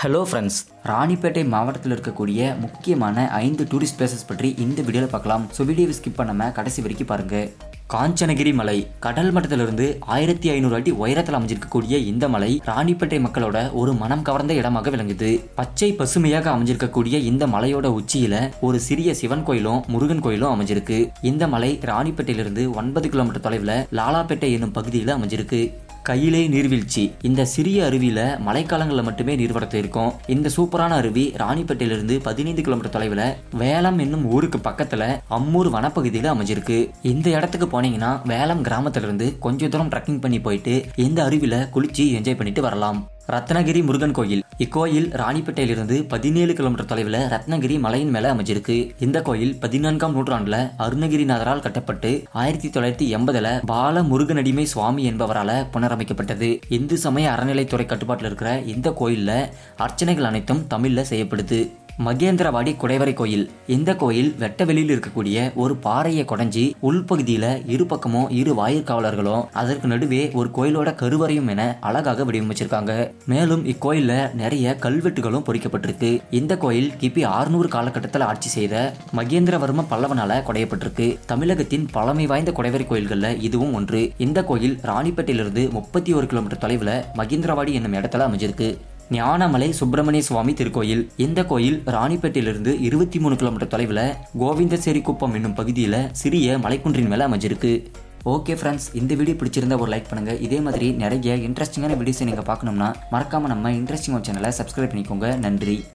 hello friends Ranipet மாவட்டத்தில் இருக்கக்கூடிய முக்கியமான ஐந்து டூரிஸ்ட் பிளேசஸ் பற்றி இந்த வீடியோவில் பார்க்கலாம் ஸோ வீடியோவை ஸ்கிப் பண்ணாம கடைசி வரைக்கும் பாருங்க காஞ்சனகிரி மலை கடல் மட்டத்திலிருந்து ஆயிரத்தி ஐநூறு அடி உயரத்தில் அமைஞ்சிருக்கக்கூடிய இந்த மலை ராணிப்பேட்டை மக்களோட ஒரு மனம் கவர்ந்த இடமாக விளங்குது பச்சை பசுமையாக அமைஞ்சிருக்கக்கூடிய இந்த மலையோட உச்சியில ஒரு சிறிய சிவன் கோயிலும் முருகன் கோயிலும் அமைஞ்சிருக்கு இந்த மலை ராணிப்பேட்டையிலிருந்து ஒன்பது கிலோமீட்டர் தொலைவில் லாலாப்பேட்டை என்னும் பகுதியில் அமைஞ்சிருக்கு கையிலே நீர்வீழ்ச்சி இந்த சிறிய அருவியில மழைக்காலங்களில் மட்டுமே நீர்வரத்து இருக்கும் இந்த சூப்பரான அருவி ராணிப்பேட்டையிலிருந்து பதினைந்து கிலோமீட்டர் தொலைவில் வேலம் என்னும் ஊருக்கு பக்கத்துல அம்மூர் வனப்பகுதியில் அமைஞ்சிருக்கு இந்த இடத்துக்கு போனீங்கன்னா வேலம் கிராமத்துல இருந்து கொஞ்ச தூரம் ட்ரக்கிங் பண்ணி போயிட்டு இந்த அருவியில குளிச்சு என்ஜாய் பண்ணிட்டு வரலாம் ரத்னகிரி முருகன் கோயில் இக்கோயில் ராணிப்பேட்டையிலிருந்து பதினேழு கிலோமீட்டர் தொலைவில் ரத்னகிரி மலையின் மேல அமைஞ்சிருக்கு இந்த கோயில் பதினான்காம் நூற்றாண்டுல அருணகிரிநாதரால் கட்டப்பட்டு ஆயிரத்தி தொள்ளாயிரத்தி எண்பதுல பால முருகனடிமை சுவாமி என்பவரால புனரமைக்கப்பட்டது இந்து சமய அறநிலைத்துறை கட்டுப்பாட்டில் இருக்கிற இந்த கோயில்ல அர்ச்சனைகள் அனைத்தும் தமிழ்ல செய்யப்படுது மகேந்திரவாடி குடைவரை கோயில் இந்த கோயில் வெட்ட வெளியில் இருக்கக்கூடிய ஒரு பாறையை குடைஞ்சி உள்பகுதியில இரு பக்கமும் இரு வாயிற்காவலர்களும் அதற்கு நடுவே ஒரு கோயிலோட கருவறையும் என அழகாக வடிவமைச்சிருக்காங்க மேலும் இக்கோயில்ல நிறைய கல்வெட்டுகளும் பொறிக்கப்பட்டிருக்கு இந்த கோயில் கிபி ஆறுநூறு காலகட்டத்தில் ஆட்சி செய்த மகேந்திரவர்ம பல்லவனால குடையப்பட்டிருக்கு தமிழகத்தின் பழமை வாய்ந்த குடைவரை கோயில்கள்ல இதுவும் ஒன்று இந்த கோயில் ராணிப்பேட்டையிலிருந்து முப்பத்தி ஒரு கிலோமீட்டர் தொலைவில் மகேந்திரவாடி என்னும் இடத்துல அமைஞ்சிருக்கு ஞானமலை சுப்பிரமணிய சுவாமி திருக்கோயில் இந்த கோயில் ராணிப்பேட்டையிலிருந்து இருபத்தி மூணு கிலோமீட்டர் தொலைவில் கோவிந்தசேரி குப்பம் என்னும் பகுதியில் சிறிய மலைக்குன்றின் மேலே அமைஞ்சிருக்கு ஓகே ஃப்ரெண்ட்ஸ் இந்த வீடியோ பிடிச்சிருந்தா ஒரு லைக் பண்ணுங்கள் இதே மாதிரி நிறைய இன்ட்ரெஸ்டிங்கான வீடியோஸை நீங்கள் பார்க்கணும்னா மறக்காமல் நம்ம இன்ட்ரெஸ்டிங் சேனலை சப்ஸ்கிரைப் பண்ணிக்கோங்க நன்றி